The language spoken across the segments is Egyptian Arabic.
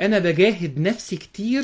انا بجاهد نفسي كتير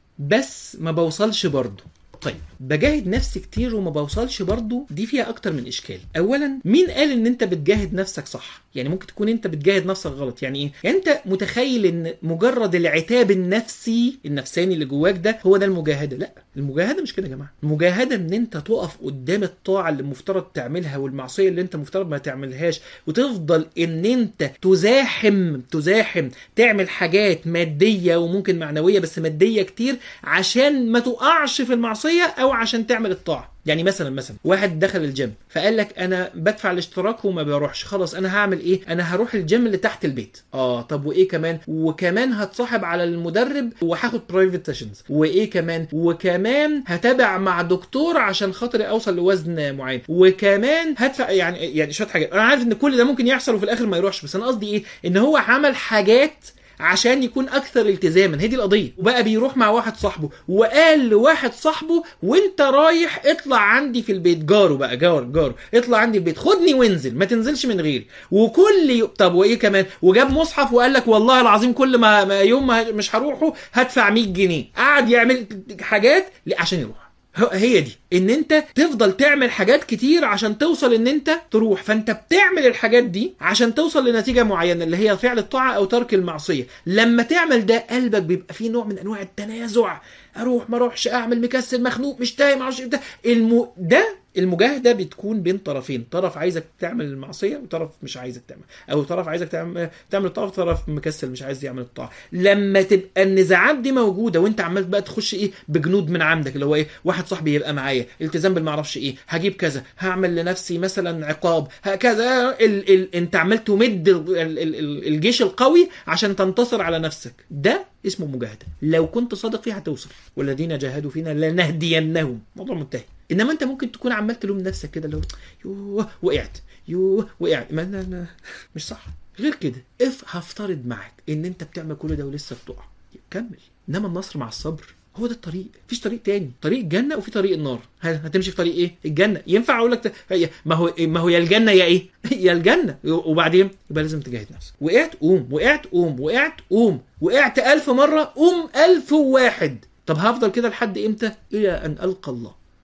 بس ما بوصلش برضه طيب بجاهد نفسي كتير وما بوصلش برضه دي فيها اكتر من اشكال اولا مين قال ان انت بتجاهد نفسك صح يعني ممكن تكون انت بتجاهد نفسك غلط يعني ايه يعني انت متخيل ان مجرد العتاب النفسي النفساني اللي جواك ده هو ده المجاهده لا المجاهده مش كده يا جماعه المجاهده ان انت تقف قدام الطاعه اللي المفترض تعملها والمعصيه اللي انت مفترض ما تعملهاش وتفضل ان انت تزاحم تزاحم تعمل حاجات ماديه وممكن معنويه بس ماديه كتير عشان ما تقعش في المعصيه او عشان تعمل الطاعه يعني مثلا مثلا واحد دخل الجيم فقال لك انا بدفع الاشتراك وما بروحش خلاص انا هعمل ايه انا هروح الجيم اللي تحت البيت اه طب وايه كمان وكمان هتصاحب على المدرب وهاخد برايفت سيشنز وايه كمان وكمان هتابع مع دكتور عشان خاطر اوصل لوزن معين وكمان هدفع يعني يعني شويه حاجات انا عارف ان كل ده ممكن يحصل وفي الاخر ما يروحش بس انا قصدي ايه ان هو عمل حاجات عشان يكون اكثر التزاما هي دي القضيه وبقى بيروح مع واحد صاحبه وقال لواحد صاحبه وانت رايح اطلع عندي في البيت جاره بقى جار جاره اطلع عندي البيت خدني وانزل ما تنزلش من غيري وكل يوم طب وايه كمان وجاب مصحف وقال لك والله العظيم كل ما ما يوم ما مش هروحه هدفع 100 جنيه قعد يعمل حاجات عشان يروح هي دي ان انت تفضل تعمل حاجات كتير عشان توصل ان انت تروح فانت بتعمل الحاجات دي عشان توصل لنتيجة معينة اللي هي فعل الطاعة او ترك المعصية لما تعمل ده قلبك بيبقى فيه نوع من انواع التنازع اروح ما اروحش اعمل مكسل مخنوق مش تايه ما اعرفش ده الم... ده المجاهده بتكون بين طرفين طرف عايزك تعمل المعصيه وطرف مش عايزك تعمل او طرف عايزك تعمل تعمل الطاعه وطرف مكسل مش عايز يعمل الطاعه لما تبقى النزاعات دي موجوده وانت عمال بقى تخش ايه بجنود من عندك اللي هو ايه واحد صاحبي يبقى معايا التزام بالمعرفش ايه هجيب كذا هعمل لنفسي مثلا عقاب هكذا ال... ال... انت عمال تمد ال... ال... ال... الجيش القوي عشان تنتصر على نفسك ده اسمه مجاهده لو كنت صادق فيه هتوصل والذين جاهدوا فينا لنهدينهم موضوع منتهي انما انت ممكن تكون عمال تلوم نفسك كده لو يوه وقعت يوه وقعت ما أنا أنا مش صح غير كده اف هفترض معاك ان انت بتعمل كل ده ولسه بتقع كمل انما النصر مع الصبر هو ده الطريق مفيش طريق تاني طريق الجنه وفي طريق النار هتمشي في طريق ايه الجنه ينفع اقول لك ما هو ما هو يا الجنه يا ايه يا الجنه وبعدين يبقى لازم تجاهد نفسك وقعت قوم وقعت قوم وقعت قوم وقعت ألف مره قوم ألف وواحد طب هفضل كده لحد امتى الى ان القى الله